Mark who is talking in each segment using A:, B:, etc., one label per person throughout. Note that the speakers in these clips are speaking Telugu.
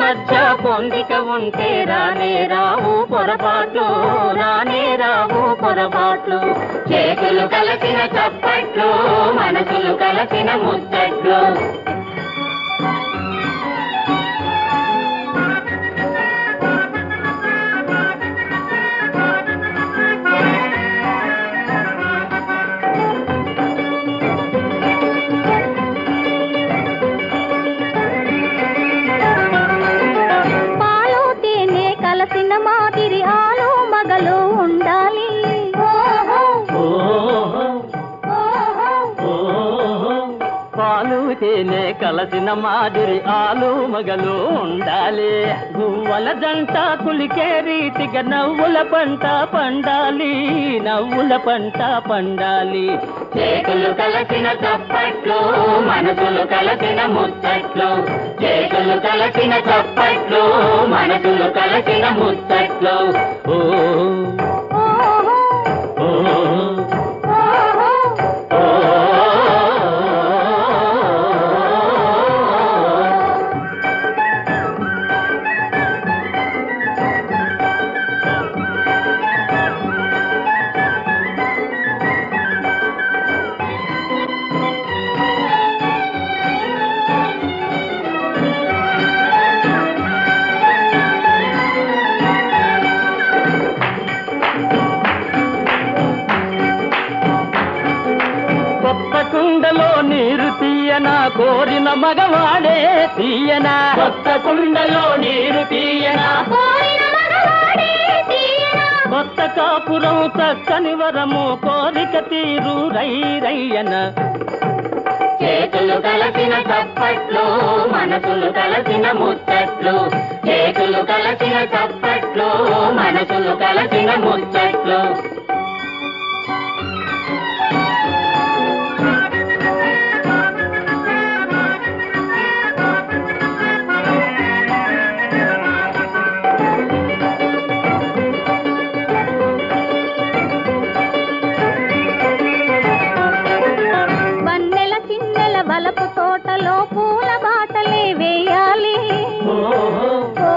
A: మధ్య పొందిక ఉంటే రానే రావు పొరపాట్లు రానే రావు పొరపాట్లు చేతులు కలిసిన చప్పట్లు మనసులు కలిసిన ముచ్చట్లు
B: పాలు తేనె కలసిన మాదిరి ఆలు మగలు ఉండాలి
A: పాలు తేనె కలసిన మాదిరి ఆలు మగలు ఉండాలి గువ్వల జంట కులికే రీతిగా నవ్వుల పంట పండాలి నవ్వుల పంట పండాలి చేతులు కలసిన చప్పట్లు మనసులు కలసిన ముచ్చట్లు చేతులు కలసిన చప్పట్లు మనసులు కలసిన ముచ్చట్లు ఓ ఓ, ఓ, కొత్త కుండలో నీరు తీయనా కోరిన మగవాడే తీయనా కొత్త కుండలో నీరు తీయనా కొత్త కాపురం చక్కని వరము కోరిక తీరు రై రయ్యన చేతులు కలసిన చప్పట్లు మనసులు కలసిన ముచ్చట్లు చేతులు కలసిన చప్పట్లు మనసులు కలసిన ముచ్చట్లు
B: వన్నెల చిన్నెల వలపు తోటలో పూల బాటలే వేయాలి ఓహో,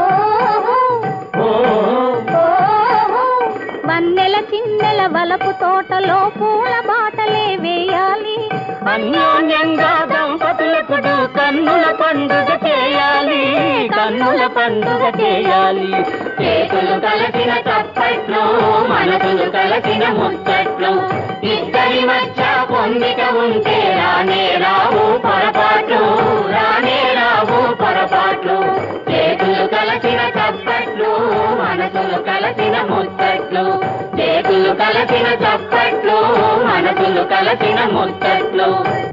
B: ఓహో. వన్నెల చిన్నెల వలపు తోటలో పూల బాటలే వేయాలి
A: అన్యోన్యంగా దంపతులకు కన్నుల పండుగ చేయాలి కన్నుల పండుగ చేయాలి చేతులు కలసిన చప్పట్లు మనసులు కలసిన ముచ్చట్లు ఇద్దరి మధ్య పొందిక ఉంటే రానే రావు పొరపాట్లు రానే రావు పొరపాట్లు చేతులు కలసిన చప్పట్లు మనసులు కలసిన ముచ్చట్లు చేతులు కలసిన చప్పట్లు మనసులు కలసిన ముచ్చట్లు